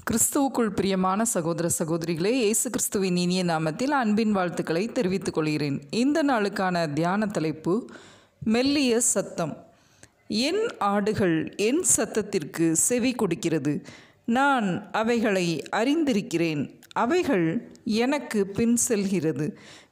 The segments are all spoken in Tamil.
கிறிஸ்துவுக்குள் பிரியமான சகோதர சகோதரிகளே இயேசு கிறிஸ்துவின் இனிய நாமத்தில் அன்பின் வாழ்த்துக்களை தெரிவித்துக் கொள்கிறேன் இந்த நாளுக்கான தியான தலைப்பு மெல்லிய சத்தம் என் ஆடுகள் என் சத்தத்திற்கு செவி கொடுக்கிறது நான் அவைகளை அறிந்திருக்கிறேன் அவைகள் எனக்கு பின் செல்கிறது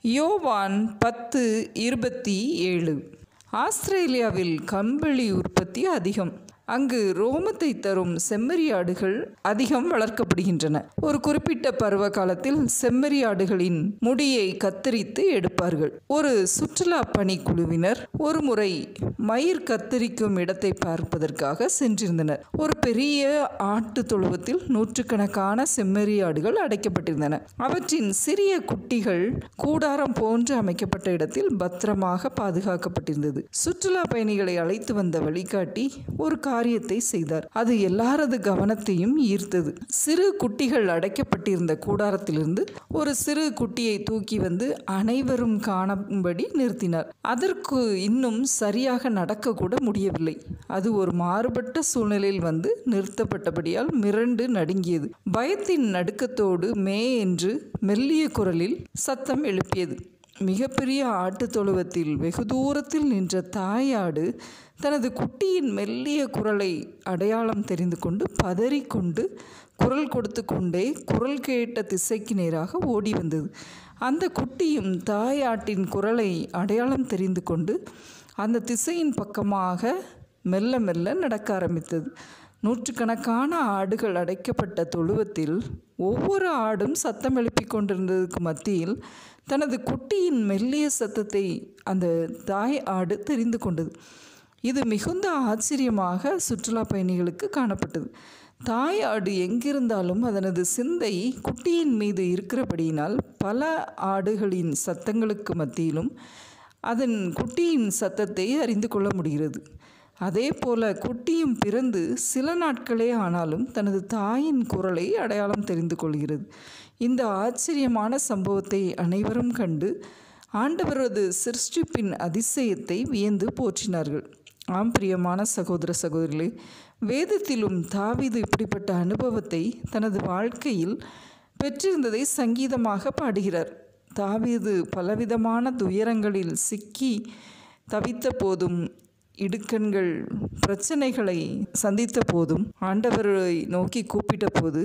யோவான் பத்து இருபத்தி ஏழு ஆஸ்திரேலியாவில் கம்பளி உற்பத்தி அதிகம் அங்கு ரோமத்தை தரும் செம்மறியாடுகள் அதிகம் வளர்க்கப்படுகின்றன ஒரு குறிப்பிட்ட பருவ காலத்தில் செம்மறியாடுகளின் முடியை கத்தரித்து எடுப்பார்கள் ஒரு சுற்றுலா பணிக்குழுவினர் ஒரு முறை மயிர் கத்தரிக்கும் இடத்தை பார்ப்பதற்காக சென்றிருந்தனர் ஒரு பெரிய ஆட்டு தொழுவத்தில் நூற்றுக்கணக்கான செம்மறியாடுகள் அடைக்கப்பட்டிருந்தன அவற்றின் சிறிய குட்டிகள் கூடாரம் போன்று அமைக்கப்பட்ட இடத்தில் பத்திரமாக பாதுகாக்கப்பட்டிருந்தது சுற்றுலா பயணிகளை அழைத்து வந்த வழிகாட்டி ஒரு காரியத்தை செய்தார் அது எல்லாரது கவனத்தையும் ஈர்த்தது சிறு குட்டிகள் அடைக்கப்பட்டிருந்த கூடாரத்திலிருந்து ஒரு சிறு குட்டியை தூக்கி வந்து அனைவரும் காணும்படி நிறுத்தினார் அதற்கு இன்னும் சரியாக நடக்க கூட முடியவில்லை அது ஒரு மாறுபட்ட சூழ்நிலையில் வந்து நிறுத்தப்பட்டபடியால் மிரண்டு நடுங்கியது பயத்தின் நடுக்கத்தோடு மே என்று மெல்லிய குரலில் சத்தம் எழுப்பியது மிகப்பெரிய ஆட்டுத் தொழுவத்தில் வெகு தூரத்தில் நின்ற தாயாடு தனது குட்டியின் மெல்லிய குரலை அடையாளம் தெரிந்து கொண்டு பதறிக்கொண்டு குரல் கொடுத்து கொண்டே குரல் கேட்ட திசைக்கு நேராக ஓடி வந்தது அந்த குட்டியும் தாயாட்டின் குரலை அடையாளம் தெரிந்து கொண்டு அந்த திசையின் பக்கமாக மெல்ல மெல்ல நடக்க ஆரம்பித்தது நூற்றுக்கணக்கான ஆடுகள் அடைக்கப்பட்ட தொழுவத்தில் ஒவ்வொரு ஆடும் சத்தம் எழுப்பிக் கொண்டிருந்ததுக்கு மத்தியில் தனது குட்டியின் மெல்லிய சத்தத்தை அந்த தாய் ஆடு தெரிந்து கொண்டது இது மிகுந்த ஆச்சரியமாக சுற்றுலா பயணிகளுக்கு காணப்பட்டது தாய் ஆடு எங்கிருந்தாலும் அதனது சிந்தை குட்டியின் மீது இருக்கிறபடியினால் பல ஆடுகளின் சத்தங்களுக்கு மத்தியிலும் அதன் குட்டியின் சத்தத்தை அறிந்து கொள்ள முடிகிறது அதே போல குட்டியும் பிறந்து சில நாட்களே ஆனாலும் தனது தாயின் குரலை அடையாளம் தெரிந்து கொள்கிறது இந்த ஆச்சரியமான சம்பவத்தை அனைவரும் கண்டு ஆண்டவரது சிருஷ்டிப்பின் அதிசயத்தை வியந்து போற்றினார்கள் ஆம் பிரியமான சகோதர சகோதரிகளே வேதத்திலும் தாவீது இப்படிப்பட்ட அனுபவத்தை தனது வாழ்க்கையில் பெற்றிருந்ததை சங்கீதமாக பாடுகிறார் தாவீது பலவிதமான துயரங்களில் சிக்கி தவித்த போதும் இடுக்கண்கள் பிரச்சனைகளை சந்தித்த போதும் ஆண்டவரை நோக்கி கூப்பிட்ட போது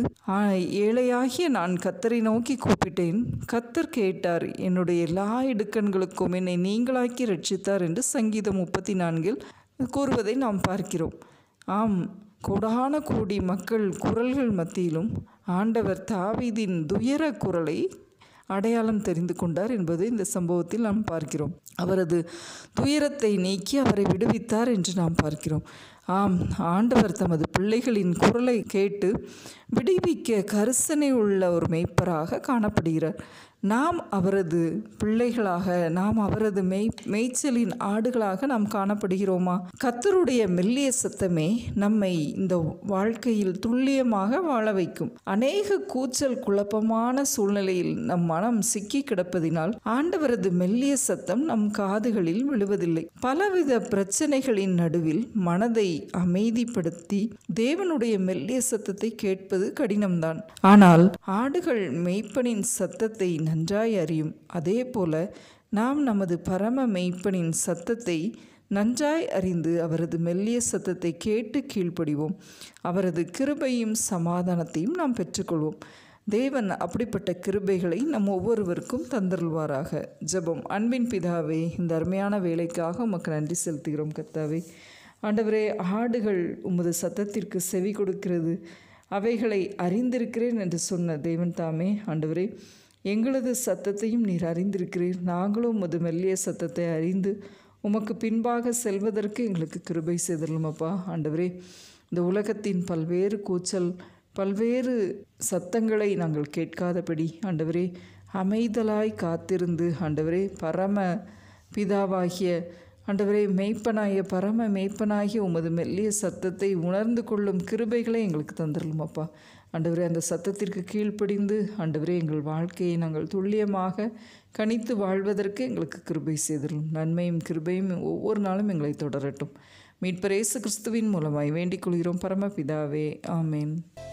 ஏழையாகிய நான் கத்தரை நோக்கி கூப்பிட்டேன் கத்தர் கேட்டார் என்னுடைய எல்லா இடுக்கண்களுக்கும் என்னை நீங்களாக்கி ரட்சித்தார் என்று சங்கீதம் முப்பத்தி நான்கில் கூறுவதை நாம் பார்க்கிறோம் ஆம் கோடான கோடி மக்கள் குரல்கள் மத்தியிலும் ஆண்டவர் தாவீதின் துயர குரலை அடையாளம் தெரிந்து கொண்டார் என்பது இந்த சம்பவத்தில் நாம் பார்க்கிறோம் அவரது துயரத்தை நீக்கி அவரை விடுவித்தார் என்று நாம் பார்க்கிறோம் ஆம் ஆண்டவர் தமது பிள்ளைகளின் குரலை கேட்டு விடுவிக்க கரிசனை உள்ள ஒரு மெய்ப்பராக காணப்படுகிறார் நாம் அவரது பிள்ளைகளாக நாம் அவரது மெய் மேய்ச்சலின் ஆடுகளாக நாம் காணப்படுகிறோமா கத்தருடைய மெல்லிய சத்தமே நம்மை இந்த வாழ்க்கையில் துல்லியமாக வாழ வைக்கும் அநேக கூச்சல் குழப்பமான சூழ்நிலையில் நம் மனம் சிக்கி கிடப்பதினால் ஆண்டவரது மெல்லிய சத்தம் நம் காதுகளில் விழுவதில்லை பலவித பிரச்சனைகளின் நடுவில் மனதை அமைதிப்படுத்தி தேவனுடைய மெல்லிய சத்தத்தை கேட்பது கடினம்தான் ஆனால் ஆடுகள் மெய்ப்பனின் சத்தத்தை நன்றாய் அறியும் அதே போல நாம் நமது பரம மெய்ப்பனின் சத்தத்தை நன்றாய் அறிந்து அவரது மெல்லிய சத்தத்தை கேட்டு கீழ்ப்படிவோம் அவரது கிருபையும் சமாதானத்தையும் நாம் பெற்றுக்கொள்வோம் தேவன் அப்படிப்பட்ட கிருபைகளை நம் ஒவ்வொருவருக்கும் தந்தருள்வாராக ஜெபம் அன்பின் பிதாவே இந்த அருமையான வேலைக்காக உமக்கு நன்றி செலுத்துகிறோம் கர்த்தாவே ஆண்டவரே ஆடுகள் உமது சத்தத்திற்கு செவி கொடுக்கிறது அவைகளை அறிந்திருக்கிறேன் என்று சொன்ன தேவன் தாமே ஆண்டவரே எங்களது சத்தத்தையும் நீர் அறிந்திருக்கிறீர் நாங்களும் உமது மெல்லிய சத்தத்தை அறிந்து உமக்கு பின்பாக செல்வதற்கு எங்களுக்கு கிருபை செய்தருளுமப்பா ஆண்டவரே இந்த உலகத்தின் பல்வேறு கூச்சல் பல்வேறு சத்தங்களை நாங்கள் கேட்காதபடி ஆண்டவரே அமைதலாய் காத்திருந்து ஆண்டவரே பரம பிதாவாகிய ஆண்டவரே மெய்ப்பனாகிய பரம மெய்ப்பனாகிய உமது மெல்லிய சத்தத்தை உணர்ந்து கொள்ளும் கிருபைகளை எங்களுக்கு தந்துடலும் அப்பா ஆண்டவரே அந்த சத்தத்திற்கு கீழ்ப்படிந்து ஆண்டவரே எங்கள் வாழ்க்கையை நாங்கள் துல்லியமாக கணித்து வாழ்வதற்கு எங்களுக்கு கிருபை செய்திடலும் நன்மையும் கிருபையும் ஒவ்வொரு நாளும் எங்களை தொடரட்டும் மீட்பரேசு கிறிஸ்துவின் மூலமாய் வேண்டிக் கொள்கிறோம் பரமபிதாவே ஆமேன்